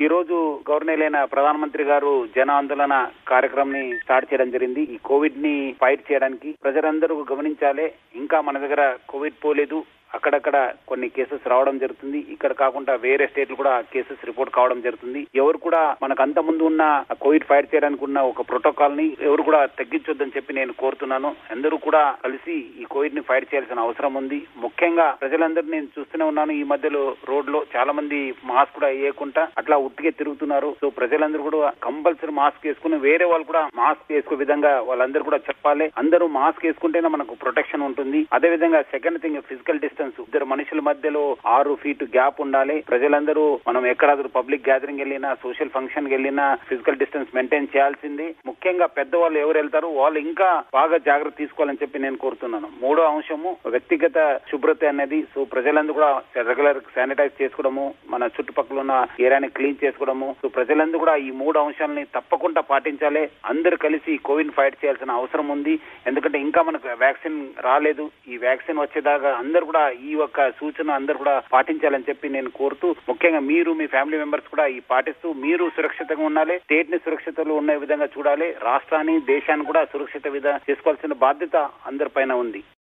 ఈ రోజు గవర్నర్ ప్రధానమంత్రి గారు జన ఆందోళన కార్యక్రమం ని స్టార్ట్ చేయడం జరిగింది ఈ కోవిడ్ ని ఫైట్ చేయడానికి ప్రజలందరూ గమనించాలి ఇంకా మన దగ్గర కోవిడ్ పోలేదు అక్కడక్కడ కొన్ని కేసెస్ రావడం జరుగుతుంది ఇక్కడ కాకుండా వేరే స్టేట్లు కూడా కేసెస్ రిపోర్ట్ కావడం జరుగుతుంది ఎవరు కూడా మనకు అంత ముందు ఉన్న కోవిడ్ ఫైట్ చేయడానికి ఉన్న ఒక ప్రోటోకాల్ ని ఎవరు కూడా తగ్గించొద్దని చెప్పి నేను కోరుతున్నాను అందరూ కూడా కలిసి ఈ కోవిడ్ ని ఫైట్ చేయాల్సిన అవసరం ఉంది ముఖ్యంగా ప్రజలందరూ నేను చూస్తూనే ఉన్నాను ఈ మధ్యలో రోడ్ లో చాలా మంది మాస్క్ కూడా వేయకుండా అట్లా ఉట్టిగే తిరుగుతున్నారు సో ప్రజలందరూ కూడా కంపల్సరీ మాస్క్ వేసుకుని వేరే వాళ్ళు కూడా మాస్క్ వేసుకునే విధంగా వాళ్ళందరూ కూడా చెప్పాలి అందరూ మాస్క్ వేసుకుంటేనే మనకు ప్రొటెక్షన్ ఉంటుంది అదే విధంగా సెకండ్ థింగ్ ఫిజికల్ డిస్టెన్స్ ఇద్దరు మనుషుల మధ్యలో ఆరు ఫీట్ గ్యాప్ ఉండాలి ప్రజలందరూ మనం ఎక్కడాದರೂ పబ్లిక్ గ్యాదరింగ్ వెళ్ళినా సోషల్ ఫంక్షన్ వెళ్ళినా ఫిజికల్ డిస్టెన్స్ మెయింటైన్ చేయాల్సింది ముఖ్యంగా పెద్దవాళ్ళు ఎవరు వెళ్తారు వాళ్ళు ఇంకా బాగా జాగ్రత్త తీసుకోవాలని చెప్పి నేను కోరుతున్నాను మూడో అంశము వ్యక్తిగత శుభ్రత అనేది సో ప్రజలందరూ కూడా రెగ్యులర్ శానిటైజ్ చేసుకోవడము మన చుట్టుపక్కల ఉన్న ఏరియాని క్లీన్ చేసుకోవడము సో ప్రజలందరూ కూడా ఈ మూడు అంశాలని తప్పకుండా పాటించాలి అందరూ కలిసి కోవిడ్ ఫైట్ చేయాల్సిన అవసరం ఉంది ఎందుకంటే ఇంకా మనకు వ్యాక్సిన్ రాలేదు ఈ వ్యాక్సిన్ వచ్చేదాకా అందరూ కూడా ఈ యొక్క సూచన అందరూ కూడా పాటించాలని చెప్పి నేను కోరుతూ ముఖ్యంగా మీరు మీ ఫ్యామిలీ మెంబర్స్ కూడా ఈ పాటిస్తూ మీరు సురక్షితంగా ఉండాలి స్టేట్ ని సురక్షితలో ఉన్న విధంగా చూడాలి రాష్ట్రాన్ని దేశాన్ని కూడా సురక్షిత విధంగా చేసుకోవాల్సిన బాధ్యత అందరిపైన ఉంది